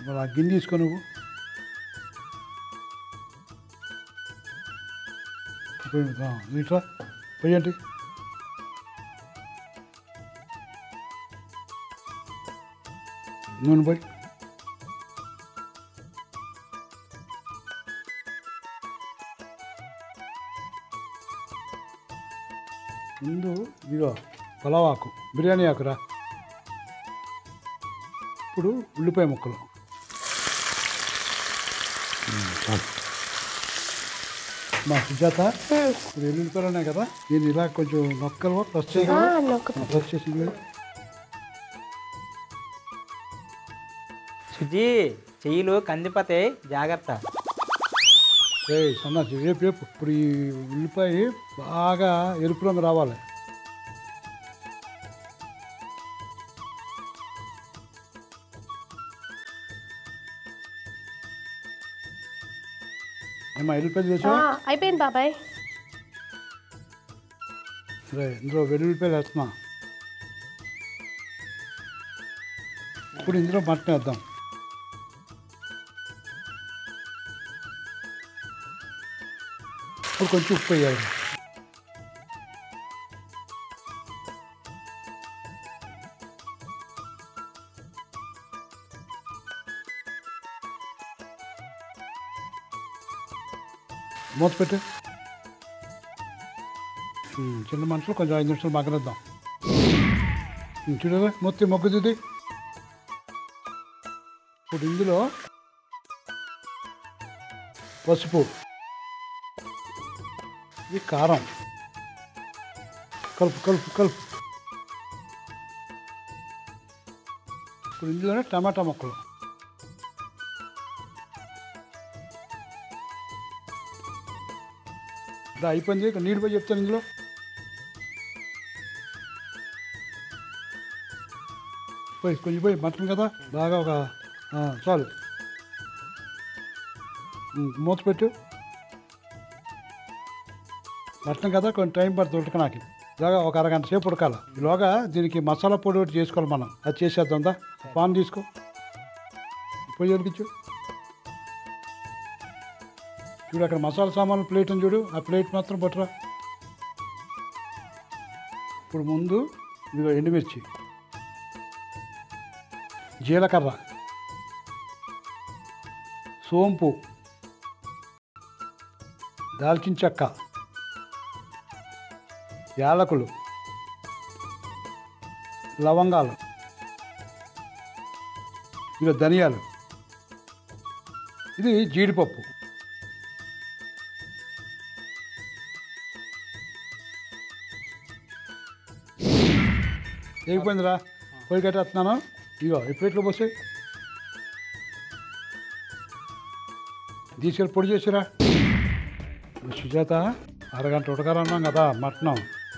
మరి ఆ గిన్నె తీసుకో నువ్వు పొయ్యి మీద, ఆ, ఇట్రా పోయండి నూనె పోయి ముందు ఇదిగో పలావ్ ఆకు బిర్యానీ ఆకురా ఇప్పుడు ఉల్లిపాయ ముక్కలు ఉమ్, చాలు. మా సుజాత ఇప్పుడు ఎల్లుల్లిపాయలు ఉన్నాయి కదా దీన్ని ఇలా కొంచెం నొక్కలు ప్రెస్ చేయగలవా ప్రెస్ చేసి ఇవ్వు. సుజీ చెయ్యిలు కందిపోతాయి జాగ్రత్త ఏయ్ సన్నాసి రేపు రేపు ఇప్పుడు ఈ ఉల్లిపాయ బాగా ఎరుపు రంగు రావాలి ఏమా ఎల్లిపాయలు ఆ, చేసావా అయిపోయింది బాబాయ్ సరే ఇందులో వెల్లుల్లిపాయలు వేస్తున్నా ఇప్పుడు ఇందులో మటన్ వేద్దాం ఇప్పుడు కొంచెం ఉప్పు వేయాలి మూత పెట్టు ఉమ్, చిన్న మనుషులు కొంచెం ఐదు నిమిషాలు మగ్గనిద్దాం ఉమ్, చూడరా మొత్తం మొగ్గుతుంది ఇప్పుడు ఇందులో పసుపు ఇది కారం కలుపు కలుపు కలుపు ఇప్పుడు ఇందులోనే టమాటా ముక్కలు ఇప్పుడు అయిపోయింది ఇక నీళ్ళు పోయి చెప్తాను ఇందులో పోయి కొంచెం పోయి మటన్ కదా బాగా ఒక ఆ, చాలు ఉమ్, మూత పెట్టు మటన్ కదా కొంచెం టైం పడుతుంది ఉడకనాకి ఇలాగా ఒక అరగంట సేపు ఉడకాలి ఈలోగా దీనికి మసాలా పొడి ఒకటి చేసుకోవాలి మనం అది చేసేద్దాం పాన్ తీసుకో పొయ్యి ఉడికించు చూడు అక్కడ మసాలా సామాన్లు ప్లేట్ ఉంది చూడు ఆ ప్లేట్ మాత్రం పట్టురా ఇప్పుడు ముందు ఇదిగో ఎండుమిర్చి జీలకర్ర సోంపు దాల్చిన చెక్క యాలకులు లవంగాలు ఇదిగో ధనియాలు ఇది జీడిపప్పు ఏగిపోయిందిరా పొయ్యి కట్టేస్తున్నాను ఇగో ఈ ప్లేట్లో పోసి తీసుకెళ్ళి పొడి చేసిరా సుజాత అరగంట ఉడకాలన్నాం కదా మటనం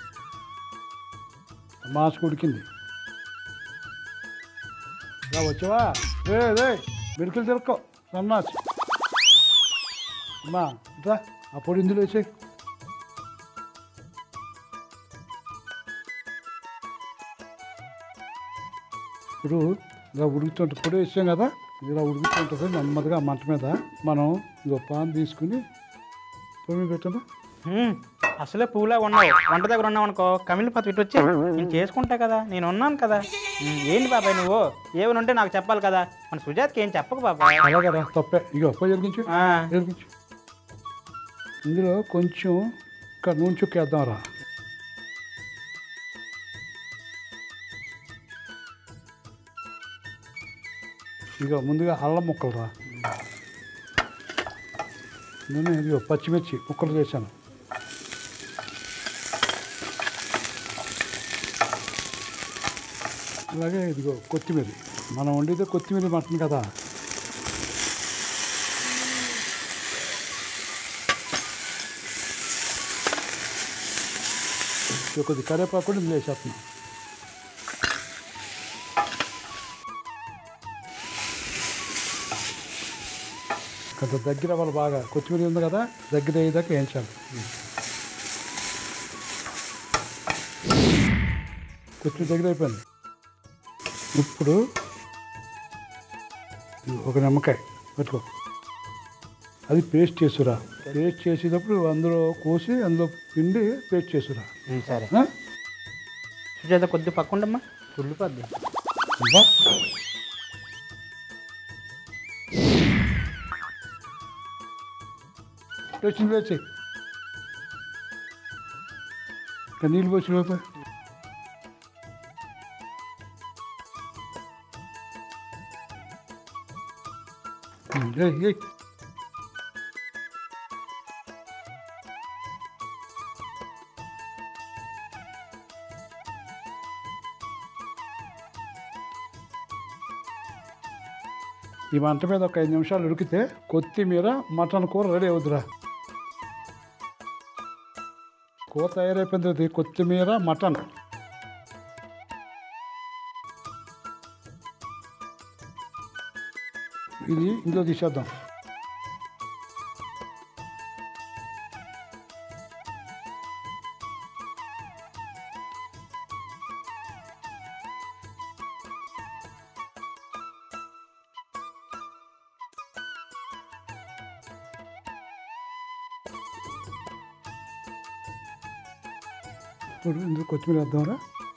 మాస్క్ ఉడికింది ఇలా వచ్చావా రే రే మెడికల్ తిరక్కో సన్నాసి అమ్మా రా ఆ పొడి ఇందులో వేసేయి ఇప్పుడు ఇలా ఉడుకుతుంటే పొడి వేసాం కదా ఇలా ఉడుకుతుంటుంది నెమ్మదిగా మంట మీద మనం ఇదో పాన్ తీసుకుని పొయ్యి మీద పెట్టామా హ్మ్, అసలే పువ్వులా ఉన్నావు వంట దగ్గర ఉన్నావు అనుకో కమిలిపతి ఇటు వచ్చి నేను చేసుకుంటా కదా నేను ఉన్నాను కదా హ్మ్, ఏంటి బాబాయ్ నువ్వు ఏమైనా ఉంటే నాకు చెప్పాలి కదా మన సుజాత్కి ఏం చెప్పకు బాబాయ్ అలాగే రా తప్పే ఇగో పొయ్యి వెలిగించు ఆ, వెలిగించు ఇందులో కొంచెం ఇక్కడ నూనె చుక్క వేద్దాం రా ఇగో ముందుగా అల్లం ముక్కలు రా నేను ఇదిగో పచ్చిమిర్చి ముక్కలు చేశాను అలాగే ఇదిగో కొత్తిమీర మనం వండితే కొత్తిమీర మటన్ కదా ఇక కొద్ది కరివేపాకు కూడా ఇందులో వేసేస్తున్నాం కొంత దగ్గర వాళ్ళు బాగా కొత్తిమీర ఉంది కదా దగ్గర అయ్యేదాకా వేయించాలి కొత్తిమీర దగ్గర అయిపోయింది ఇప్పుడు ఒక నిమ్మకాయ పెట్టుకో అది పేస్ట్ చేసురా పేస్ట్ చేసేటప్పుడు అందులో కోసి అందులో పిండి పేస్ట్ చేసురా ఉమ్, సరే ఆ? సుజాత కొద్ది పక్కుండమ్మా తుల్లిపోద్ది అబ్బా. వేసింది వేసి ఇంకా నీళ్ళు పోసి లోపల ఏయ్, ఏయ్. ఈ మంట మీద ఒక ఐదు నిమిషాలు ఉడికితే కొత్తిమీర మటన్ కూర రెడీ అవుతురా కూర తయారైపోయిన తర్వాత ఈ కొత్తిమీర మటన్ ఇది ఇందులో తీసేద్దాం ఇప్పుడు ఇందులో కొత్తిమీర వేద్దాంరా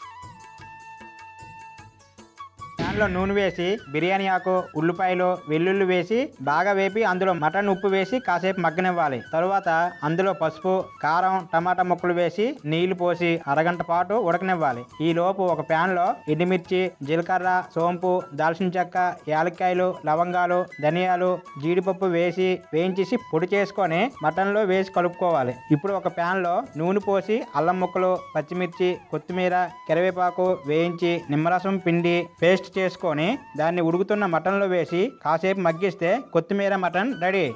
ప్యాన్లో నూనె వేసి బిర్యానీ ఆకు ఉల్లిపాయలు వెల్లుల్లి వేసి బాగా వేపి అందులో మటన్ ఉప్పు వేసి కాసేపు మగ్గనివ్వాలి తరువాత అందులో పసుపు కారం టమాటా ముక్కలు వేసి నీళ్లు పోసి అరగంట పాటు ఉడకనివ్వాలి ఈ లోపు ఒక ప్యాన్ లో ఎండుమిర్చి జీలకర్ర సోంపు దాల్చిన చెక్క యాలక్కాయలు లవంగాలు ధనియాలు జీడిపప్పు వేసి వేయించేసి పొడి చేసుకొని మటన్ లో వేసి కలుపుకోవాలి ఇప్పుడు ఒక ప్యాన్ లో నూనె పోసి అల్లం ముక్కలు పచ్చిమిర్చి కొత్తిమీర కరివేపాకు వేయించి నిమ్మరసం పిండి పేస్ట్ చేసుకొని దాన్ని ఉడుకుతున్న మటన్లో వేసి కాసేపు మగ్గిస్తే కొత్తిమీర మటన్ రెడీ